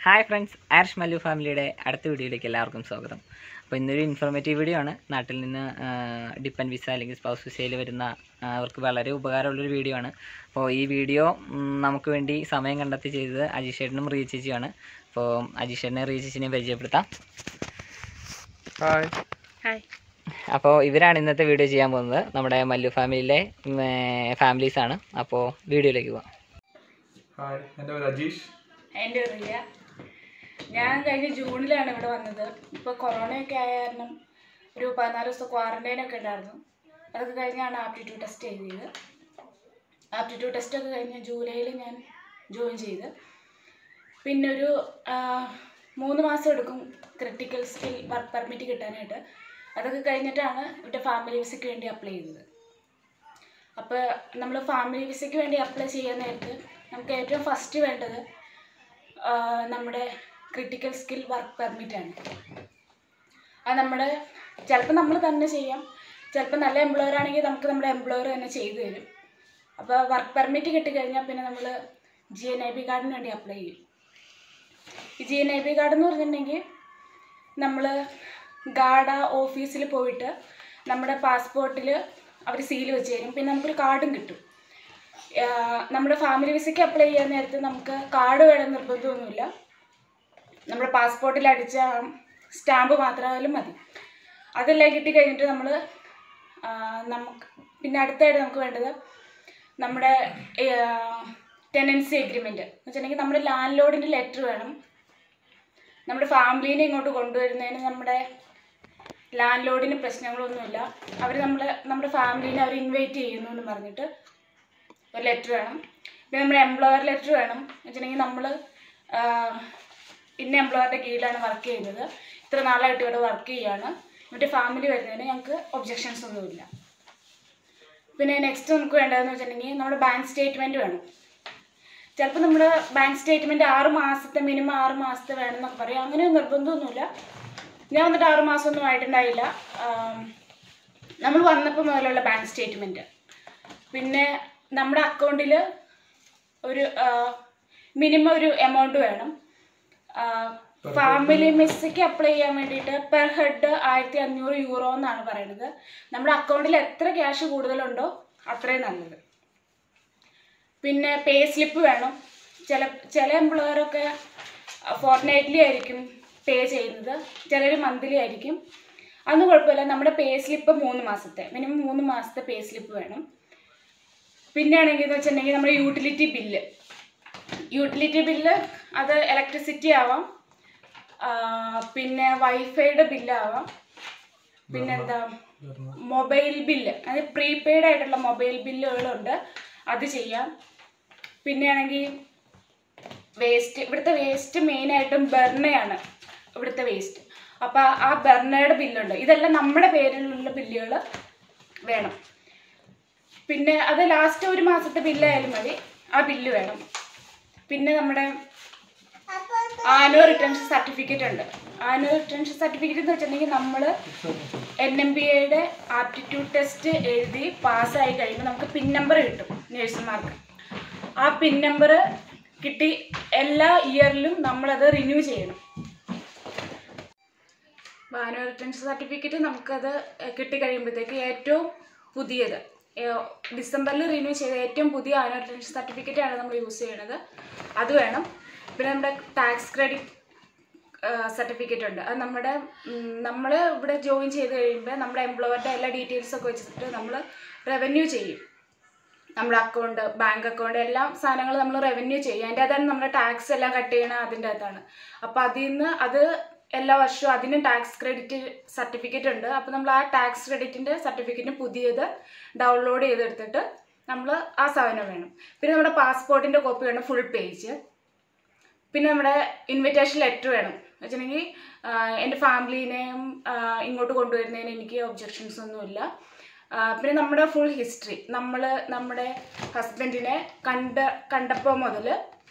hi friends ആർഷ് Mallu ഫാമിലിയുടെ അടുത്ത വീഡിയോയിലേക്ക് എല്ലാവർക്കും സ്വാഗതം അപ്പോൾ ഇന്നൊരു ഇൻഫോർമേറ്റീവ് വീഡിയോ ആണ് നാട്ടിൽ നിന്ന് ഡിപ്പൻ വിസ അല്ലെങ്കിൽ സ്പൗസ് വിസയിൽ വരുന്ന ആ, അവർക്ക് വളരെ ഉപകാരമുള്ളൊരു വീഡിയോ ആണ് അപ്പോൾ ഈ വീഡിയോ ഉം, നമുക്ക് വേണ്ടി സമയം കണ്ടെത്തി ചെയ്തത് അജിഷേട്ടനും റീ ചേച്ചിയാണ് അപ്പോൾ അജിഷേട്ടനെ റീ ചേച്ചിനെ പരിചയപ്പെടുത്താം ഹായ് ഹായ് അപ്പോൾ ഇവരാണ് ഇന്നത്തെ വീഡിയോ ചെയ്യാൻ പോകുന്നത് നമ്മുടെ മല്ലു ഫാമിലിയിലെ ഫാമിലീസാണ് അപ്പോൾ വീഡിയോയിലേക്ക് പോകാം ഹായ് എൻ്റെ പേര് അജീഷ് എൻ്റെ റിയ ഞാൻ കഴിഞ്ഞ ജൂണിലാണ് ഇവിടെ വന്നത് ഇപ്പോൾ കൊറോണയൊക്കെ ആയ കാരണം ഒരു പതിനാല് ദിവസം ക്വാറൻറ്റൈനൊക്കെ ഉണ്ടായിരുന്നു അതൊക്കെ കഴിഞ്ഞാണ് ആപ്റ്റിറ്റ്യൂഡ് ടെസ്റ്റ് എഴുതിയത് ആപ്റ്റിറ്റ്യൂഡ് ടെസ്റ്റ് ഒക്കെ കഴിഞ്ഞ് ജൂലൈയിൽ ഞാൻ ജോയിൻ ചെയ്ത് പിന്നെ ഒരു ആ, മൂന്ന് മാസം എടുക്കും ക്രിട്ടിക്കൽ സ്കിൽ വർക്ക് പെർമിറ്റ് കിട്ടാനായിട്ട് അതൊക്കെ കഴിഞ്ഞിട്ടാണ് ഇവിടെ ഫാമിലി വിസയ്ക്ക് വേണ്ടി അപ്ലൈ ചെയ്തത് അപ്പോൾ നമ്മൾ ഫാമിലി വിസയ്ക്ക് വേണ്ടി അപ്ലൈ ചെയ്യാൻ നേരത്ത് നമുക്ക് ഏറ്റവും ഫസ്റ്റ് വേണ്ടത് ആ, നമ്മുടെ ക്രിട്ടിക്കൽ സ്കിൽ വർക്ക് പെർമിറ്റ് ആണ് അത് നമ്മുടെ ചിലപ്പോൾ നമ്മൾ തന്നെ ചെയ്യാം ചിലപ്പോൾ നല്ല എംപ്ലോയർ ആണെങ്കിൽ നമുക്ക് നമ്മുടെ എംപ്ലോയർ തന്നെ ചെയ്തു തരും അപ്പോൾ വർക്ക് പെർമിറ്റ് കിട്ടിക്കഴിഞ്ഞാൽ പിന്നെ നമ്മൾ ജി എൻ ഐ ബി കാർഡിന് വേണ്ടി അപ്ലൈ ചെയ്യും ഈ G N I B card എന്ന് പറഞ്ഞിട്ടുണ്ടെങ്കിൽ നമ്മൾ ഗാർഡ ഓഫീസിൽ പോയിട്ട് നമ്മുടെ പാസ്പോർട്ടിൽ അവർ സീൽ വെച്ച് തരും പിന്നെ നമുക്കൊരു കാർഡും കിട്ടും ആഹ് നമ്മുടെ ഫാമിലി വിസയ്ക്ക് അപ്ലൈ ചെയ്യാൻ നേരത്ത് നമുക്ക് കാർഡ് വേണം നിർബന്ധമൊന്നുമില്ല നമ്മുടെ പാസ്പോർട്ടിൽ അടിച്ച സ്റ്റാമ്പ് മാത്രമായാലും മതി അതെല്ലാം കിട്ടി കഴിഞ്ഞിട്ട് നമ്മൾ നമുക്ക് പിന്നെ അടുത്തായിട്ട് നമുക്ക് വേണ്ടത് നമ്മുടെ ടെനൻസി എഗ്രിമെൻറ്റ് എന്ന് വെച്ചിട്ടുണ്ടെങ്കിൽ നമ്മുടെ ലാൻഡ് ലോഡിൻ്റെ ലെറ്റർ വേണം നമ്മുടെ ഫാമിലീനെ ഇങ്ങോട്ട് കൊണ്ടുവരുന്നതിന് നമ്മുടെ ലാൻഡ് ലോഡിന് പ്രശ്നങ്ങളൊന്നുമില്ല അവർ നമ്മളെ നമ്മുടെ ഫാമിലീനെ അവർ ഇൻവൈറ്റ് ചെയ്യുന്നു എന്ന് പറഞ്ഞിട്ട് ഒരു ലെറ്റർ വേണം പിന്നെ നമ്മുടെ എംപ്ലോയർ ലെറ്റർ വേണം എന്ന് വെച്ചിട്ടുണ്ടെങ്കിൽ നമ്മൾ ഇന്ന എംപ്ലോയറുടെ കീഴിലാണ് വർക്ക് ചെയ്യുന്നത് ഇത്ര നാളായിട്ട് ഇവിടെ വർക്ക് ചെയ്യാണ് എന്നിട്ട് ഫാമിലി വരുന്നതിന് ഞങ്ങൾക്ക് ഒബ്ജെക്ഷൻസ് ഒന്നുമില്ല പിന്നെ നെക്സ്റ്റ് നമുക്ക് വേണ്ടതെന്ന് വെച്ചിട്ടുണ്ടെങ്കിൽ നമ്മുടെ ബാങ്ക് സ്റ്റേറ്റ്മെൻറ്റ് വേണം ചിലപ്പോൾ നമ്മുടെ ബാങ്ക് സ്റ്റേറ്റ്മെൻറ്റ് ആറ് മാസത്തെ മിനിമം ആറ് മാസത്തെ വേണം എന്നൊക്കെ പറയും അങ്ങനെ നിർബന്ധമൊന്നുമില്ല ഞാൻ വന്നിട്ട് ആറ് മാസമൊന്നും ആയിട്ടുണ്ടായില്ല ആം, നമ്മൾ വന്നപ്പോൾ മുതലുള്ള ബാങ്ക് സ്റ്റേറ്റ്മെൻറ്റ് പിന്നെ നമ്മുടെ അക്കൗണ്ടിൽ ഒരു മിനിമം ഒരു എമൗണ്ട് വേണം ഫാമിലി മിസ്സയ്ക്ക് അപ്ലൈ ചെയ്യാൻ വേണ്ടിയിട്ട് പെർ ഹെഡ് ആയിരത്തി അഞ്ഞൂറ് യൂറോ എന്നാണ് പറയുന്നത് നമ്മുടെ അക്കൗണ്ടിൽ എത്ര ക്യാഷ് കൂടുതലുണ്ടോ അത്രയും നല്ലത് പിന്നെ പേ സ്ലിപ്പ് വേണം ചില ചില എംപ്ലോയറൊക്കെ ഫോർട്ട് നൈറ്റ്ലി ആയിരിക്കും പേ ചെയ്യുന്നത് ചിലർ മന്ത്ലി ആയിരിക്കും അതൊന്നും കുഴപ്പമില്ല നമ്മുടെ പേ സ്ലിപ്പ് മൂന്ന് മാസത്തെ മിനിമം മൂന്ന് മാസത്തെ പേ സ്ലിപ്പ് വേണം പിന്നെ ആണെങ്കിൽ എന്ന് വെച്ചിട്ടുണ്ടെങ്കിൽ നമ്മുടെ യൂട്ടിലിറ്റി ബില്ല് യൂട്ടിലിറ്റി ബില്ല് അത് ഇലക്ട്രിസിറ്റി ആവാം ആ, പിന്നെ വൈഫൈയുടെ ബില്ലാവാം പിന്നെന്താ മൊബൈൽ ബില്ല് അതായത് പ്രീപെയ്ഡ് ആയിട്ടുള്ള മൊബൈൽ ബില്ലുകളുണ്ട് അത് ചെയ്യാം പിന്നെ ആണെങ്കിൽ വേസ്റ്റ് ഇവിടുത്തെ വേസ്റ്റ് മെയിനായിട്ടും ബെർണയാണ് ഇവിടുത്തെ വേസ്റ്റ് അപ്പോൾ ആ ബെർണയുടെ ബില്ലുണ്ട് ഇതെല്ലാം നമ്മുടെ പേരിലുള്ള ബില്ലുകൾ വേണം പിന്നെ അത് ലാസ്റ്റ് ഒരു മാസത്തെ ബില്ലായാലും മതി ആ ബില്ല് വേണം പിന്നെ നമ്മുടെ ആനുവൽ റിട്ടേൺസ് സർട്ടിഫിക്കറ്റ് ഉണ്ട് ആനുവൽ റിട്ടേൺസ് സർട്ടിഫിക്കറ്റ് എന്ന് വെച്ചിട്ടുണ്ടെങ്കിൽ നമ്മൾ എൻ എം ബി എയുടെ ആപ്റ്റിറ്റ്യൂഡ് ടെസ്റ്റ് എഴുതി പാസ്സായി കഴിയുമ്പോൾ നമുക്ക് പിൻ നമ്പർ കിട്ടും നേഴ്സുമാർക്ക് ആ പിൻ നമ്പർ കിട്ടി എല്ലാ ഇയറിലും നമ്മളത് റിന്യൂ ചെയ്യണം ആനുവൽ റിട്ടേൺസ് സർട്ടിഫിക്കറ്റ് നമുക്കത് കിട്ടിക്കഴിയുമ്പോഴത്തേക്ക് ഏറ്റവും പുതിയത് ഏഹ് ഡിസംബറിൽ റിന്യൂ ചെയ്ത ഏറ്റവും പുതിയ ആനുവൽ റിട്ടേൺസ് സർട്ടിഫിക്കറ്റ് ആണ് നമ്മൾ യൂസ് ചെയ്യണത് അത് വേണം പിന്നെ നമ്മുടെ ടാക്സ് ക്രെഡിറ്റ് സർട്ടിഫിക്കറ്റ് ഉണ്ട് അത് നമ്മുടെ നമ്മൾ ഇവിടെ ജോയിൻ ചെയ്ത് കഴിയുമ്പോൾ നമ്മുടെ എംപ്ലോയറുടെ എല്ലാ ഡീറ്റെയിൽസ് ഒക്കെ വെച്ചിട്ട് നമ്മൾ റവന്യൂ ചെയ്യും നമ്മുടെ അക്കൗണ്ട് ബാങ്ക് അക്കൗണ്ട് എല്ലാ സാധനങ്ങളും നമ്മൾ റവന്യൂ ചെയ്യും അതിൻ്റെ അകത്താണ് നമ്മുടെ ടാക്സ് എല്ലാം കട്ട് ചെയ്യണത് അതിൻ്റെ അകത്താണ് അപ്പോൾ അതിൽ നിന്ന് അത് എല്ലാ വർഷവും അതിന് ടാക്സ് ക്രെഡിറ്റ് സർട്ടിഫിക്കറ്റ് ഉണ്ട് അപ്പോൾ നമ്മൾ ആ ടാക്സ് ക്രെഡിറ്റിൻ്റെ സർട്ടിഫിക്കറ്റിന് പുതിയത് ഡൗൺലോഡ് ചെയ്തെടുത്തിട്ട് നമ്മൾ ആ സാധനം വേണം പിന്നെ നമ്മുടെ പാസ്പോർട്ടിൻ്റെ കോപ്പി വേണം ഫുൾ പേജ് പിന്നെ നമ്മുടെ ഇൻവിറ്റേഷൻ ലെറ്റർ വേണം വെച്ചിട്ടുണ്ടെങ്കിൽ എൻ്റെ ഫാമിലീനെയും ഇങ്ങോട്ട് കൊണ്ടുവരുന്നതിന് എനിക്ക് ഒബ്ജെക്ഷൻസ് ഒന്നുമില്ല ആ, പിന്നെ നമ്മുടെ ഫുൾ ഹിസ്റ്ററി നമ്മൾ നമ്മുടെ ഹസ്ബൻഡിനെ കണ്ട കണ്ടപ്പോൾ മുതൽ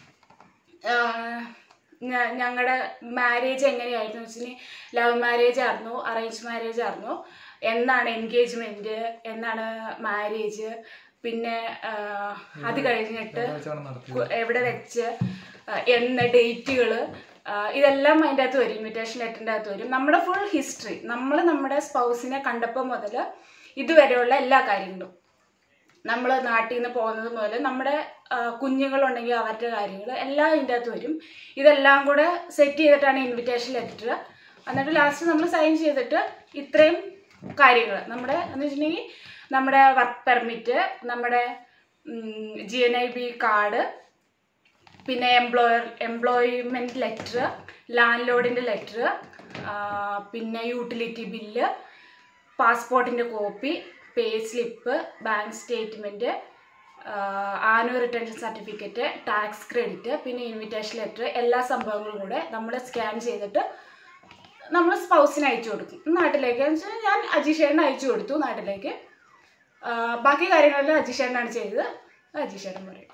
ഞങ്ങളുടെ മാരേജ് എങ്ങനെയായിരുന്നു വെച്ചിട്ടുണ്ടെങ്കിൽ ലവ് മാരേജ് ആയിരുന്നു അറേഞ്ച് മാരേജ് ആയിരുന്നു എന്നാണ് എൻഗേജ്മെൻറ്റ് എന്നാണ് മാരേജ് പിന്നെ ആ, അത് കഴിഞ്ഞിട്ട് വെച്ചാണ് നടത്തിയത് കു- എവിടെ വെച്ച് ആ, എന്ന ഡേറ്റുകൾ ഇതെല്ലാം അതിൻ്റെ അകത്ത് വരും ഇൻവിറ്റേഷൻ ലെറ്ററിൻ്റെ അകത്ത് വരും നമ്മുടെ ഫുൾ ഹിസ്റ്ററി നമ്മൾ നമ്മുടെ സ്പൗസിനെ കണ്ടപ്പോൾ മുതൽ ഇതുവരെയുള്ള എല്ലാ കാര്യങ്ങളും നമ്മൾ നാട്ടിൽ നിന്ന് പോകുന്നത് മുതൽ നമ്മുടെ ആ, കുഞ്ഞുങ്ങളുണ്ടെങ്കിൽ അവരുടെ കാര്യങ്ങൾ എല്ലാം ഇതിൻ്റെ അകത്ത് വരും ഇതെല്ലാം കൂടെ സെറ്റ് ചെയ്തിട്ടാണ് ഇൻവിറ്റേഷൻ ലെറ്റർ എന്നിട്ട് ലാസ്റ്റ് നമ്മൾ സൈൻ ചെയ്തിട്ട് ഇത്രയും കാര്യങ്ങൾ നമ്മുടെ എന്ന് വെച്ചിട്ടുണ്ടെങ്കിൽ നമ്മുടെ വർക്ക് പെർമിറ്റ് നമ്മുടെ G N I B card പിന്നെ എംപ്ലോയർ എംപ്ലോയ്മെൻറ്റ് ലെറ്റർ ലാൻഡ് ലോഡിൻ്റെ ലെറ്റർ പിന്നെ യൂട്ടിലിറ്റി ബില്ല് പാസ്പോർട്ടിൻ്റെ copy pay slip bank statement annual returns certificate tax credit പിന്നെ ഇൻവിറ്റേഷൻ ലെറ്റർ എല്ലാ സംഭവങ്ങളും കൂടെ നമ്മൾ സ്കാൻ ചെയ്തിട്ട് നമ്മൾ സ്പൗസിന് അയച്ചു കൊടുക്കും നാട്ടിലേക്ക് എന്ന് വെച്ചാൽ ഞാൻ അജീഷേട്ടന് അയച്ചു കൊടുത്തു നാട്ടിലേക്ക് ആ, ബാക്കി കാര്യങ്ങളെല്ലാം അജീഷേട്ടനാണ് ചെയ്തത് അജീഷേട്ടൻ പറയും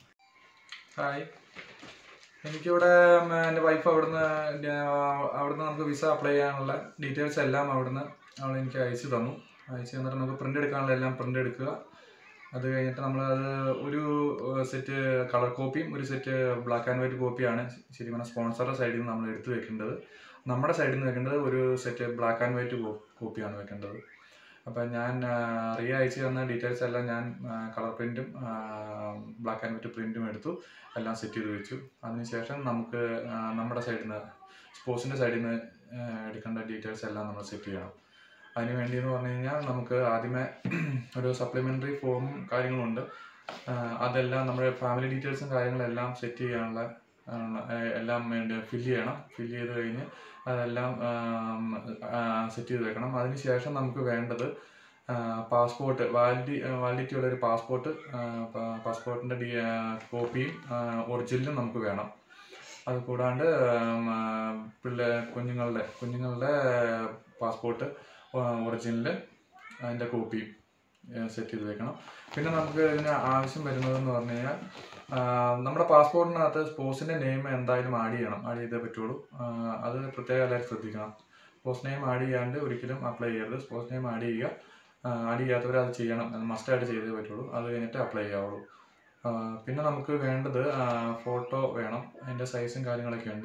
ഹായ് എനിക്കിവിടെ ഉം, എൻ്റെ വൈഫ് അവിടുന്ന് ഞാൻ- അവിടുന്ന് നമുക്ക് വിസ അപ്ലൈ ചെയ്യാനുള്ള ഡീറ്റെയിൽസ് എല്ലാം അവിടുന്ന് അവൾ എനിക്ക് അയച്ചു തന്നു അയച്ചു തന്നിട്ട് നമുക്ക് പ്രിൻ്റ് എടുക്കാനുള്ള എല്ലാം പ്രിൻ്റ് എടുക്കുക അത് കഴിഞ്ഞിട്ട് നമ്മൾ അത് ഒരു സെറ്റ് കളർ കോപ്പിയും ഒരു സെറ്റ് ബ്ലാക്ക് ആൻഡ് വൈറ്റ് കോപ്പിയാണ് ശരിക്കും പറഞ്ഞാൽ സ്പോൺസറുടെ സൈഡിൽ നിന്ന് നമ്മൾ എടുത്ത് വെക്കേണ്ടത് നമ്മുടെ സൈഡിൽ നിന്ന് വെക്കേണ്ടത് ഒരു സെറ്റ് ബ്ലാക്ക് ആൻഡ് വൈറ്റ് കോപ്പിയാണ് വെക്കേണ്ടത് അപ്പം ഞാൻ ആ, റിയ അയച്ചു തന്ന ഡീറ്റെയിൽസ് എല്ലാം ഞാൻ കളർ പ്രിൻറ്റും ബ്ലാക്ക് ആൻഡ് വൈറ്റ് പ്രിൻറ്റും എടുത്തു എല്ലാം സെറ്റ് ചെയ്ത് വെച്ചു അതിനുശേഷം നമുക്ക് ആ, നമ്മുടെ സൈഡിൽ നിന്ന് സ്പോർട്സിൻ്റെ സൈഡിൽ നിന്ന് എടുക്കേണ്ട ഡീറ്റെയിൽസ് എല്ലാം നമ്മൾ സെറ്റ് ചെയ്യണം അതിന് വേണ്ടി എന്ന് പറഞ്ഞു കഴിഞ്ഞാൽ നമുക്ക് ആദ്യമേ ഒരു സപ്ലിമെൻ്ററി ഫോമും കാര്യങ്ങളുണ്ട് ആ, അതെല്ലാം നമ്മുടെ ഫാമിലി ഡീറ്റെയിൽസും കാര്യങ്ങളെല്ലാം സെറ്റ് ചെയ്യാനുള്ള ആ, എല്ലാം വേണ്ടി ഫില്ല് ചെയ്യണം ഫില്ല് ചെയ്ത് കഴിഞ്ഞ് അതെല്ലാം സെറ്റ് ചെയ്ത് വെക്കണം അതിന് ശേഷം നമുക്ക് വേണ്ടത് പാസ്പോർട്ട് വാലിഡി വാലിഡിറ്റി ഉള്ള ഒരു പാസ്പോർട്ട് പാസ്പോർട്ടിൻ്റെ ഡി കോപ്പിയും ഒറിജിനലും നമുക്ക് വേണം അത് കൂടാണ്ട് പിള്ളേ കുഞ്ഞുങ്ങളുടെ കുഞ്ഞുങ്ങളുടെ പാസ്പോർട്ട് ഒറിജിനൽ അതിൻ്റെ കോപ്പിയും സെറ്റ് ചെയ്ത് വെക്കണം പിന്നെ നമുക്ക് ഇതിന് ആവശ്യം വരുന്നതെന്ന് പറഞ്ഞു കഴിഞ്ഞാൽ ആ, നമ്മുടെ പാസ്പോർട്ടിനകത്ത് സ്പോർട്സിൻ്റെ നെയിം എന്തായാലും ആഡ് ചെയ്യണം ആഡ് ചെയ്തേ പറ്റുള്ളൂ ആ, അത് പ്രത്യേകം എല്ലാവരും ശ്രദ്ധിക്കണം സ്പോർട്സ് നെയിം ആഡ് ചെയ്യാണ്ട് ഒരിക്കലും അപ്ലൈ ചെയ്യരുത് സ്പോർട്സ് നെയിം ആഡ് ചെയ്യുക ആഡ് ചെയ്യാത്തവർ അത് ചെയ്യണം അത് മസ്റ്റായിട്ട് ചെയ്തേ പറ്റുള്ളൂ അത് കഴിഞ്ഞിട്ട് അപ്ലൈ ചെയ്യാവുള്ളൂ ആ, പിന്നെ നമുക്ക് വേണ്ടത് ഫോട്ടോ വേണം അതിൻ്റെ സൈസും കാര്യങ്ങളൊക്കെ ഉണ്ട്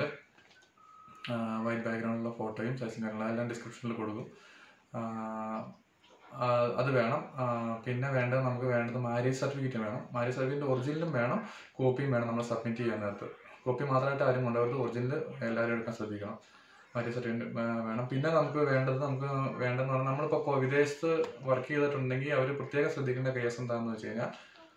വൈറ്റ് ബാക്ക്ഗ്രൗണ്ടിലുള്ള ഫോട്ടോയും സൈസും കാര്യങ്ങളും അതെല്ലാം ഡിസ്ക്രിപ്ഷനിൽ കൊടുക്കും ആ, ആ, അത് വേണം ആ, പിന്നെ വേണ്ടത് നമുക്ക് വേണ്ടത് മാരേജ് സർട്ടിഫിക്കറ്റ് വേണം മാരേജ് സർട്ടിഫിക്കറ്റ് ഒറിജിനലും വേണം കോപ്പിയും വേണം നമ്മൾ സബ്മിറ്റ് ചെയ്യാൻ നേരത്ത് കോപ്പി മാത്രമായിട്ട് ആരും കൊണ്ടുവരുന്നത് ഒറിജിനൽ എല്ലാവരും എടുക്കാൻ ശ്രദ്ധിക്കണം മാരേജ് സർട്ടിഫിക്കറ്റ് വേണം പിന്നെ നമുക്ക് വേണ്ടത് നമുക്ക് വേണ്ടതെന്ന് പറഞ്ഞാൽ നമ്മളിപ്പോൾ വിദേശത്ത് വർക്ക് ചെയ്തിട്ടുണ്ടെങ്കിൽ അവർ പ്രത്യേകം ശ്രദ്ധിക്കേണ്ട കേസ് എന്താണെന്ന് വെച്ച് കഴിഞ്ഞാൽ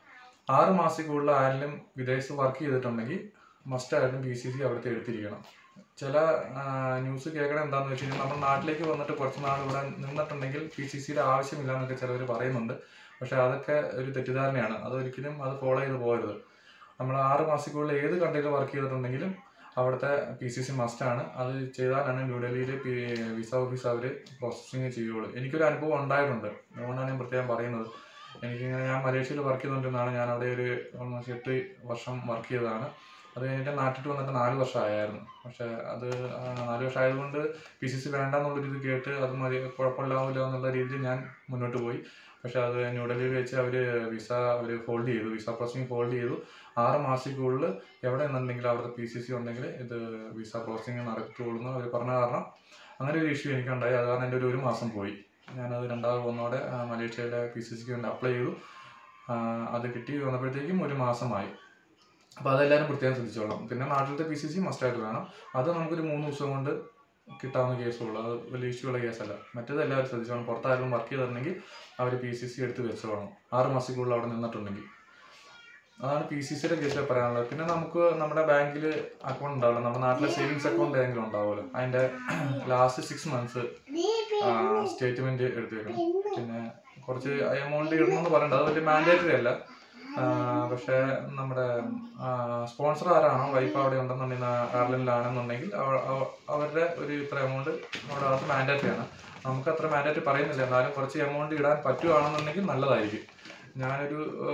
ആറ് മാസത്തിൽ കൂടുതൽ ആരെങ്കിലും വിദേശത്ത് വർക്ക് ചെയ്തിട്ടുണ്ടെങ്കിൽ മസ്റ്റായിട്ടും പി സി സി അവിടുത്തെ എടുത്തിരിക്കണം ചില ന്യൂസ് കേൾക്കണം എന്താണെന്ന് വെച്ച് കഴിഞ്ഞാൽ നമ്മൾ നാട്ടിലേക്ക് വന്നിട്ട് കുറച്ച് നാൾ ഇവിടെ നിന്നിട്ടുണ്ടെങ്കിൽ പി സി സിയുടെ ആവശ്യമില്ല എന്നൊക്കെ ചിലവർ പറയുന്നുണ്ട് പക്ഷെ അതൊക്കെ ഒരു തെറ്റിദ്ധാരണയാണ് അതൊരിക്കലും അത് ഫോളോ ചെയ്ത് പോകരുത് നമ്മൾ ആറ് മാസത്തിനുള്ളിൽ ഏത് കൺട്രിയിൽ വർക്ക് ചെയ്തിട്ടുണ്ടെങ്കിലും അവിടുത്തെ പി സി സി മസ്റ്റാണ് അത് ചെയ്താലാണ് ന്യൂഡൽഹിയിൽ വിസ ഓഫീസ് അവർ പ്രോസസ്സിങ് ചെയ്യുള്ളൂ എനിക്കൊരു അനുഭവം ഉണ്ടായിട്ടുണ്ട് അതുകൊണ്ടാണ് ഞാൻ പ്രത്യേകം പറയുന്നത് എനിക്കിങ്ങനെ ഞാൻ മലേഷ്യയിൽ വർക്ക് ചെയ്തുകൊണ്ടിരുന്നതാണ് ഞാൻ അവിടെ ഒരു ഓൾമോസ്റ്റ് എട്ട് വർഷം വർക്ക് ചെയ്തതാണ് അത് കഴിഞ്ഞിട്ട് നാട്ടിൽ വന്നിട്ട് നാല് വർഷമായിരുന്നു പക്ഷേ അത് ആ, നാല് വർഷം ആയതുകൊണ്ട് പി സി സി വേണ്ടെന്നുള്ളൊരു ഇത് കേട്ട് അത് മതി കുഴപ്പമില്ലാവില്ല എന്നുള്ള രീതിയിൽ ഞാൻ മുന്നോട്ട് പോയി പക്ഷേ അത് ന്യൂഡൽഹിയിൽ വെച്ച് അവർ വിസ അവർ ഹോൾഡ് ചെയ്തു വിസ പ്രോസസ്സിങ് ഹോൾഡ് ചെയ്തു ആറ് മാസത്തിനുള്ളിൽ എവിടെ നിന്നുണ്ടെങ്കിലും അവിടുത്തെ പി സി സി ഉണ്ടെങ്കിൽ ഇത് വിസ പ്രോസസ്സിങ് നടത്തുള്ളൂ എന്ന് അവർ പറഞ്ഞ കാരണം അങ്ങനെ ഒരു ഇഷ്യൂ എനിക്കുണ്ടായി അത് കാരണം എൻ്റെ ഒരു ഒരു മാസം പോയി ഞാനത് രണ്ടാമത് വന്നോടെ ആ, മലേഷ്യയിലെ പി സി സിക്ക് വേണ്ടി അപ്ലൈ ചെയ്തു ആ, അത് കിട്ടി വന്നപ്പോഴത്തേക്കും ഒരു മാസമായി അപ്പോൾ അതെല്ലാവരും പ്രത്യേകം ശ്രദ്ധിച്ചോളാം പിന്നെ നാട്ടിലത്തെ പി സി സി മസ്റ്റായിട്ട് വേണം അത് നമുക്കൊരു മൂന്ന് ദിവസം കൊണ്ട് കിട്ടാവുന്ന കേസുള്ളൂ അത് വലിയ ഇഷ്യൂ ഉള്ള കേസല്ല മറ്റേത് എല്ലാവരും ശ്രദ്ധിച്ചോളാം പുറത്തായാലും വർക്ക് ചെയ്തിട്ടുണ്ടെങ്കിൽ അവർ പി സി സി എടുത്ത് വെച്ചോളണം ആറ് മാസത്തിനുള്ളിൽ അവിടെ നിന്നിട്ടുണ്ടെങ്കിൽ അതാണ് പി സി സിയുടെ കേസിൽ പറയാനുള്ളത് പിന്നെ നമുക്ക് നമ്മുടെ ബാങ്കിൽ അക്കൗണ്ട് ഉണ്ടാവില്ല നമ്മുടെ നാട്ടിലെ സേവിങ്സ് അക്കൗണ്ട് ഏതെങ്കിലും ഉണ്ടാവുമല്ലോ അതിൻ്റെ ലാസ്റ്റ് സിക്സ് മന്ത്സ് സ്റ്റേറ്റ്മെന്റ് എടുത്ത് വെക്കണം പിന്നെ കുറച്ച് എമൗണ്ട് ഇടണമെന്ന് പറയണ്ട അത് വലിയ മാൻഡേറ്ററി അല്ല ആ, പക്ഷേ നമ്മുടെ സ്പോൺസർ ആരാണോ വൈഫ് അവിടെ ഉണ്ടെന്നുണ്ടെങ്കിൽ എയർലൈനിലാണെന്നുണ്ടെങ്കിൽ അവ- അവ- അവരുടെ ഒരു ഇത്ര എമൗണ്ട് അവിടെ അത് മാൻഡേറ്ററി ആണ് നമുക്ക് അത്ര മാൻഡേറ്ററി പറയുന്നില്ല എന്നാലും കുറച്ച് എമൗണ്ട് ഇടാൻ പറ്റുവാണെന്നുണ്ടെങ്കിൽ നല്ലതായിരിക്കും ഞാനൊരു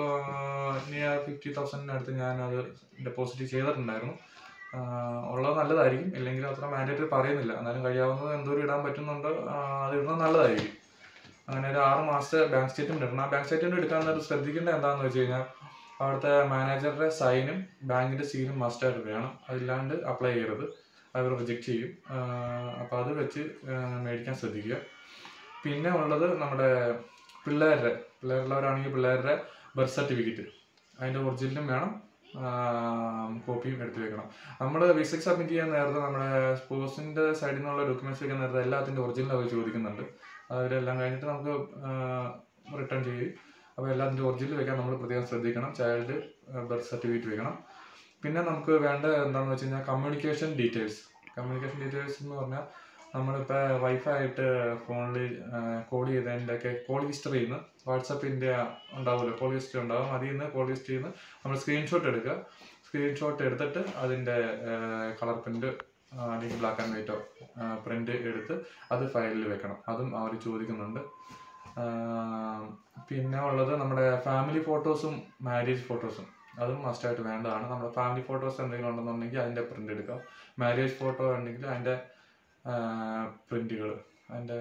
നിയർ ഫിഫ്റ്റി തൗസൻഡിനടുത്ത് ഞാനത് ഡെപ്പോസിറ്റ് ചെയ്തിട്ടുണ്ടായിരുന്നു ആ, ഉള്ളത് നല്ലതായിരിക്കും ഇല്ലെങ്കിൽ അത്ര മാൻഡേറ്ററി പറയുന്നില്ല എന്നാലും കഴിയാവുന്നത് എന്തോരം ഇടാൻ പറ്റുന്നുണ്ടോ ആ, അത് ഇടുന്നത് നല്ലതായിരിക്കും അങ്ങനെ ഒരു ആറ് മാസത്തെ ബാങ്ക് സ്റ്റേറ്റ്മെന്റ് ഇടണം ആ ബാങ്ക് സ്റ്റേറ്റ്മെന്റ് എടുക്കാൻ നേരത്ത് ശ്രദ്ധിക്കേണ്ടത് എന്താണെന്ന് വെച്ച് കഴിഞ്ഞാൽ അവിടുത്തെ മാനേജറുടെ സൈനും ബാങ്കിന്റെ സീലും മസ്റ്റായിട്ട് വേണം അതില്ലാണ്ട് അപ്ലൈ ചെയ്യരുത് അവർ റിജക്റ്റ് ചെയ്യും അപ്പോൾ അത് വെച്ച് ആ, മേടിക്കാൻ ശ്രദ്ധിക്കുക പിന്നെ ഉള്ളത് നമ്മുടെ പിള്ളേരുടെ പിള്ളേരുള്ളവരാണെങ്കിൽ പിള്ളേരുടെ ബർത്ത് സർട്ടിഫിക്കറ്റ് അതിൻ്റെ ഒറിജിനലും വേണം കോപ്പിയും എടുത്തു വെക്കണം നമ്മൾ വിസക് സബ്മിറ്റ് ചെയ്യാൻ നേരത്തെ നമ്മുടെ സ്പോർട്സിൻ്റെ സൈഡിൽ നിന്നുള്ള ഡോക്യുമെൻറ്റ്സ് വെക്കാൻ നേരത്തെ എല്ലാത്തിൻ്റെ ഒറിജിനൽ അവർ ചോദിക്കുന്നുണ്ട് അവരെല്ലാം കഴിഞ്ഞിട്ട് നമുക്ക് റിട്ടേൺ ചെയ്യും അപ്പോൾ എല്ലാത്തിൻ്റെ ഒറിജിനൽ വെക്കാൻ നമ്മൾ പ്രത്യേകം ശ്രദ്ധിക്കണം ചൈൽഡ് ബർത്ത് സർട്ടിഫിക്കറ്റ് വെക്കണം പിന്നെ നമുക്ക് വേണ്ട എന്താണെന്ന് വെച്ച് കഴിഞ്ഞാൽ കമ്മ്യൂണിക്കേഷൻ ഡീറ്റെയിൽസ് കമ്മ്യൂണിക്കേഷൻ ഡീറ്റെയിൽസ് എന്ന് പറഞ്ഞാൽ നമ്മളിപ്പോൾ വൈഫായിട്ട് ഫോണിൽ കോൾ ചെയ്തതിൻ്റെയൊക്കെ കോൾ ഹിസ്റ്ററിയിൽ നിന്ന് വാട്സപ്പിൻ്റെ ഉണ്ടാവുമല്ലോ കോൾ ഹിസ്റ്ററി ഉണ്ടാവും അതിൽ നിന്ന് കോൾ ഹിസ്റ്ററിയിൽ നിന്ന് നമ്മൾ സ്ക്രീൻഷോട്ട് എടുക്കുക സ്ക്രീൻഷോട്ട് എടുത്തിട്ട് അതിൻ്റെ കളർ പ്രിൻ്റ് അല്ലെങ്കിൽ ബ്ലാക്ക് ആൻഡ് വൈറ്റോ പ്രിൻ്റ് എടുത്ത് അത് ഫയലിൽ വെക്കണം അതും അവർ ചോദിക്കുന്നുണ്ട് ആ, പിന്നെ ഉള്ളത് നമ്മുടെ ഫാമിലി ഫോട്ടോസും മാരേജ് ഫോട്ടോസും അതും മസ്റ്റായിട്ട് വേണ്ടതാണ് നമ്മുടെ ഫാമിലി ഫോട്ടോസ് എന്തെങ്കിലും ഉണ്ടെന്നുണ്ടെങ്കിൽ അതിൻ്റെ പ്രിൻ്റ് എടുക്കാം മാരേജ് ഫോട്ടോ ഉണ്ടെങ്കിൽ അതിൻ്റെ പ്രിൻ്റുകൾ അതിൻ്റെ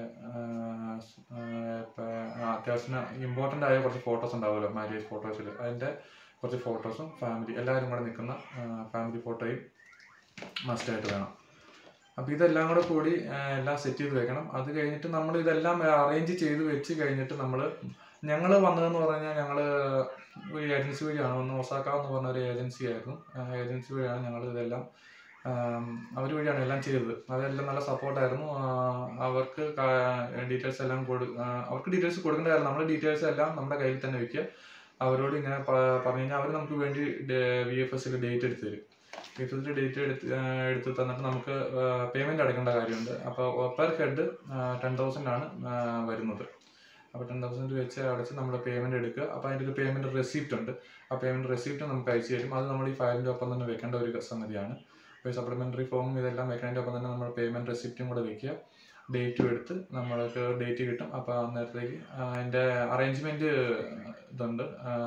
ഇപ്പം അത്യാവശ്യം ഇമ്പോർട്ടൻ്റ് ആയ കുറച്ച് ഫോട്ടോസ് ഉണ്ടാവുമല്ലോ മാരേജ് ഫോട്ടോസിൽ അതിൻ്റെ കുറച്ച് ഫോട്ടോസും ഫാമിലി എല്ലാവരും കൂടെ നിൽക്കുന്ന ഫാമിലി ഫോട്ടോയും മസ്റ്റായിട്ട് വേണം അപ്പോൾ ഇതെല്ലാം കൂടെ കൂടി ആ, എല്ലാം സെറ്റ് ചെയ്ത് വെക്കണം അത് കഴിഞ്ഞിട്ട് നമ്മൾ ഇതെല്ലാം അറേഞ്ച് ചെയ്ത് വെച്ച് കഴിഞ്ഞിട്ട് നമ്മൾ ഞങ്ങൾ വന്നതെന്ന് പറഞ്ഞാൽ ഞങ്ങൾ ഒരു ഏജൻസി വഴിയാണ് വന്ന് ഒസാക്ക എന്ന് പറഞ്ഞ ഒരു ഏജൻസി ആയിരുന്നു ഏജൻസി വഴിയാണ് ഞങ്ങൾ ഇതെല്ലാം അവർ വഴിയാണ് എല്ലാം ചെയ്തത് അതെല്ലാം നല്ല സപ്പോർട്ടായിരുന്നു അവർക്ക് ഡീറ്റെയിൽസ് എല്ലാം കൊടു ആ, അവർക്ക് ഡീറ്റെയിൽസ് കൊടുക്കേണ്ടതായിരുന്നു നമ്മുടെ ഡീറ്റെയിൽസ് എല്ലാം നമ്മുടെ കയ്യിൽ തന്നെ വെക്കുക അവരോട് ഇങ്ങനെ പ- പറഞ്ഞു കഴിഞ്ഞാൽ അവർ നമുക്ക് വേണ്ടി വി എഫ് എസിൽ ഡേറ്റ് എടുത്ത് തരും വി എഫ് എസിൽ ഡേറ്റ് എടുത്ത് ആ, എടുത്ത് തന്നിട്ട് നമുക്ക് പേയ്മെൻറ്റ് അടയ്ക്കേണ്ട കാര്യമുണ്ട് അപ്പോൾ പെർ ഹെഡ് ടെൻ തൗസൻഡ് ആണ് ആ, വരുന്നത് അപ്പോൾ ടെൻ തൗസൻഡ് വെച്ച് അടച്ച് നമ്മൾ പേയ്മെൻറ്റ് എടുക്കുക അപ്പോൾ അതിൻ്റെ ഒരു പേയ്മെൻറ്റ് റെസിപ്റ്റ് ഉണ്ട് ആ പേയ്മെൻറ്റ് റെസിപ്റ്റ് നമുക്ക് അയച്ചു തരും അത് നമ്മൾ ഈ ഫയലിൻ്റെ ഒപ്പം തന്നെ വെക്കേണ്ട ഒരു സംഗതിയാണ് അപ്പോൾ സപ്ലിമെൻ്ററി ഫോമും ഇതെല്ലാം വെക്കുന്നതിൻ്റെ ഒപ്പം തന്നെ നമ്മൾ പേയ്മെൻറ്റ് റെസിപ്റ്റും കൂടെ വെക്കുക ഡേറ്റും എടുത്ത് നമ്മൾക്ക് ഡേറ്റ് കിട്ടും അപ്പോൾ അന്നേരത്തേക്ക് അതിൻ്റെ അറേഞ്ച്മെൻറ്റ് ഇതുണ്ട്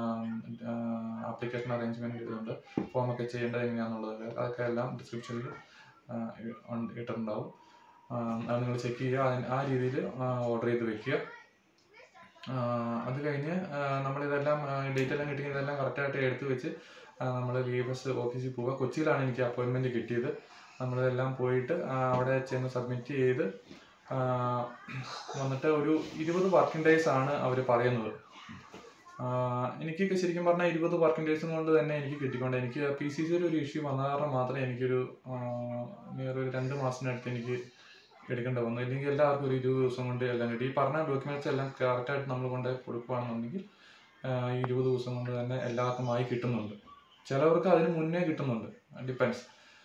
ആപ്ലിക്കേഷൻ അറേഞ്ച്മെൻറ്റ് ഇതുണ്ട് ഫോമൊക്കെ ചെയ്യേണ്ടത് എങ്ങനെയാണെന്നുള്ളത് അതൊക്കെ എല്ലാം ഡിസ്ക്രിപ്ഷനിൽ ഇട്ടിട്ടുണ്ടാവും ആ, അത് നിങ്ങൾ ചെക്ക് ചെയ്യുക അതിന് ആ രീതിയിൽ ഓർഡർ ചെയ്ത് വെക്കുക ആ, അത് കഴിഞ്ഞ് ആ, നമ്മളിതെല്ലാം ഡേറ്റ് എല്ലാം കിട്ടി ഇതെല്ലാം കറക്റ്റായിട്ട് എടുത്ത് വെച്ച് നമ്മൾ വി എഫ് എസ് ഓഫീസിൽ പോവുക കൊച്ചിയിലാണ് എനിക്ക് അപ്പോയിൻമെൻറ്റ് കിട്ടിയത് നമ്മളിതെല്ലാം പോയിട്ട് ആ, അവിടെ ചെന്ന് സബ്മിറ്റ് ചെയ്ത് ആ, വന്നിട്ട് ഒരു ഇരുപത് വർക്കിംഗ് ഡേയ്സ് ആണ് അവർ പറയുന്നത് ആ, എനിക്കൊക്കെ ശരിക്കും പറഞ്ഞാൽ ഇരുപത് വർക്കിംഗ് ഡേയ്സും കൊണ്ട് തന്നെ എനിക്ക് കിട്ടിക്കൊണ്ട് എനിക്ക് പി സി സിയിൽ ഒരു ഇഷ്യൂ വന്ന കാരണം മാത്രമേ എനിക്കൊരു നിയർ ഒരു രണ്ട് മാസത്തിനടുത്ത് എനിക്ക് എടുക്കേണ്ടി വന്നു ഇല്ലെങ്കിൽ എല്ലാവർക്കും ഒരു ഇരുപത് ദിവസം കൊണ്ട് എല്ലാം കിട്ടി ഈ പറഞ്ഞ ഡോക്യുമെന്റ്സ് എല്ലാം കറക്റ്റായിട്ട് നമ്മൾ കൊണ്ട് കൊടുക്കുകയാണെന്നുണ്ടെങ്കിൽ ആ, ഈ ഇരുപത് ദിവസം കൊണ്ട് തന്നെ എല്ലാവർക്കും ആയി കിട്ടുന്നുണ്ട് ചിലവർക്ക് അതിന് മുന്നേ കിട്ടുന്നുണ്ട് ഡിപ്പെൻസ്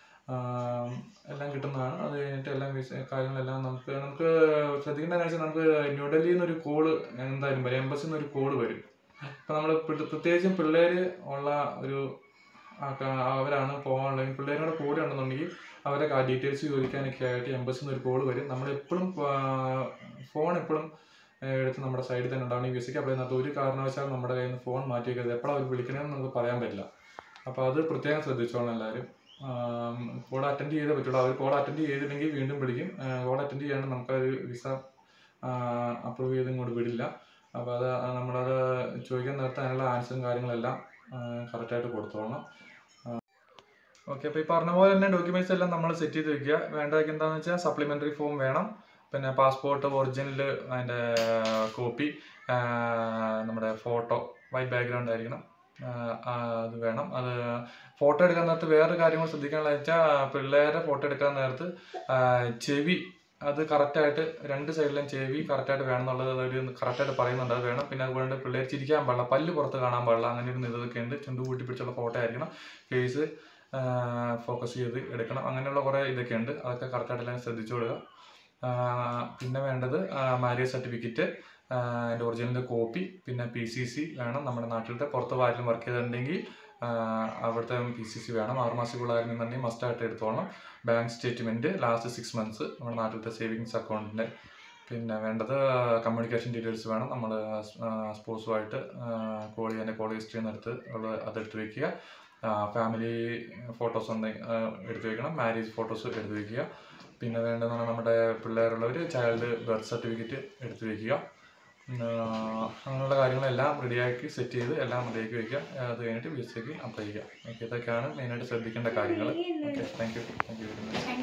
എല്ലാം കിട്ടുന്നതാണ് അത് കഴിഞ്ഞിട്ട് എല്ലാം വിസ- കാര്യങ്ങളെല്ലാം നമുക്ക് നമുക്ക് ശ്രദ്ധിക്കേണ്ടതെന്ന് വെച്ചാൽ നമുക്ക് ന്യൂഡൽഹിയിൽ നിന്ന് ഒരു കോള് എന്തായാലും വരും എംബസിൽ നിന്ന് ഒരു കോള് വരും ഇപ്പം നമ്മൾ പ്രത്യേകിച്ചും പിള്ളേർ ഉള്ള ഒരു ആക്ക- അവരാണ് പോകാനുള്ളത് പിള്ളേരോട് കൂടെ ഉണ്ടെന്നുണ്ടെങ്കിൽ അവരെ ഡീറ്റെയിൽസ് ചോദിക്കാനൊക്കെ ആയിട്ട് എംബസിൽ നിന്ന് ഒരു കോൾ വരും നമ്മളെപ്പോഴും ഫോൺ എപ്പോഴും എടുത്ത് നമ്മുടെ സൈഡിൽ തന്നെ ഉണ്ടാവണം ഈ വിസയ്ക്ക് അപ്ലൈ ചെയ്യുന്നത് ഒരു കാരണവശാലും നമ്മുടെ കയ്യിൽ നിന്ന് ഫോൺ മാറ്റി വെക്കരുത് എപ്പോഴാണ് അവർ വിളിക്കണമെന്ന് നമുക്ക് പറയാൻ പറ്റില്ല അപ്പോൾ അത് പ്രത്യേകം ശ്രദ്ധിച്ചോളണം എല്ലാവരും കോൾ അറ്റൻഡ് ചെയ്തേ പറ്റുള്ളൂ അവർ കോൾ അറ്റൻഡ് ചെയ്തില്ലെങ്കിൽ വീണ്ടും വിളിക്കും കോൾ അറ്റൻഡ് ചെയ്യാണ്ട് നമുക്കത് വിസ അപ്രൂവ് ചെയ്ത് ഇങ്ങോട്ട് വിടില്ല അപ്പോൾ അത് നമ്മളത് ചോദിക്കാൻ നേരത്തെ അതിനുള്ള ആൻസറും കാര്യങ്ങളെല്ലാം കറക്റ്റായിട്ട് കൊടുത്തോളണം ഓക്കെ അപ്പോൾ ഈ പറഞ്ഞ പോലെ തന്നെ ഡോക്യുമെന്റ്സ് എല്ലാം നമ്മൾ സെറ്റ് ചെയ്ത് വെക്കുക വേണ്ടതൊക്കെ എന്താണെന്ന് വെച്ചാൽ സപ്ലിമെന്ററി ഫോം വേണം പിന്നെ പാസ്പോർട്ട് ഒറിജിനൽ അതിൻ്റെ കോപ്പി നമ്മുടെ ഫോട്ടോ വൈറ്റ് ബാക്ക്ഗ്രൗണ്ട് ആയിരിക്കണം ആ, ആ, അത് വേണം അത് ഫോട്ടോ എടുക്കാൻ നേരത്ത് വേറൊരു കാര്യം കൂടി ശ്രദ്ധിക്കാനുള്ള വെച്ചാൽ പിള്ളേരെ ഫോട്ടോ എടുക്കാൻ നേരത്ത് ആ, ചെവി അത് കറക്റ്റായിട്ട് രണ്ട് സൈഡിലും ചെവി കറക്റ്റായിട്ട് വേണം എന്നുള്ളത് ഒരു കറക്റ്റായിട്ട് പറയുന്നുണ്ട് അത് വേണം പിന്നെ അതുകൊണ്ട് പിള്ളേർ ചിരിക്കാൻ പാടില്ല പല്ല് പുറത്ത് കാണാൻ പാടില്ല അങ്ങനെ ഒരു ഇതൊക്കെ ഉണ്ട് ചുണ്ട് കൂട്ടി പിടിച്ചുള്ള ഫോട്ടോ ആയിരിക്കണം ഫേസ് ഫോക്കസ് ചെയ്ത് എടുക്കണം അങ്ങനെയുള്ള കുറേ ഇതൊക്കെ ഉണ്ട് അതൊക്കെ കറക്റ്റായിട്ട് എല്ലാം ശ്രദ്ധിച്ചു കൊടുക്കുക ആ, പിന്നെ വേണ്ടത് മാരേജ് സർട്ടിഫിക്കറ്റ് അതിൻ്റെ ഒറിജിനൽ കോപ്പി പിന്നെ പി സി സി വേണം നമ്മുടെ നാട്ടിലത്തെ പുറത്ത് ആരെങ്കിലും വർക്ക് ചെയ്തിട്ടുണ്ടെങ്കിൽ ആ, അവിടുത്തെ പി സി സി വേണം ആറ് മാസത്തിലുള്ളതായിരുന്നുണ്ടെങ്കിൽ മസ്റ്റായിട്ട് എടുത്തോളണം bank statement last six months നമ്മുടെ നാട്ടിലത്തെ സേവിങ്സ് അക്കൗണ്ടിൻ്റെ പിന്നെ വേണ്ടത് കമ്മ്യൂണിക്കേഷൻ ഡീറ്റെയിൽസ് വേണം നമ്മൾ സ്പോർട്സുമായിട്ട് കോൾ ചെയ്യാൻ കോൾ ഹിസ്റ്ററി എടുത്ത് ഉള്ള അതെടുത്ത് വെക്കുക ഫാമിലി ഫോട്ടോസ് ഉണ്ടെങ്കിൽ എടുത്ത് വെക്കണം മാരേജ് ഫോട്ടോസ് എടുത്ത് വെക്കുക പിന്നെ വേണ്ടതാണ് നമ്മുടെ പിള്ളേരുള്ളവർ ചൈൽഡ് ബർത്ത് സർട്ടിഫിക്കറ്റ് എടുത്ത് വെക്കുക ഉം, ആ, അങ്ങനെയുള്ള കാര്യങ്ങളെല്ലാം റെഡിയാക്കി സെറ്റ് ചെയ്ത് എല്ലാം റെഡിയാക്കി വെക്കുക അത് കഴിഞ്ഞിട്ട് വിസയ്ക്ക് അപ്ലൈ ചെയ്യുക ഓക്കെ ഇതൊക്കെയാണ് മെയിനായിട്ട് ശ്രദ്ധിക്കേണ്ട കാര്യങ്ങൾ okay thank you thank you very much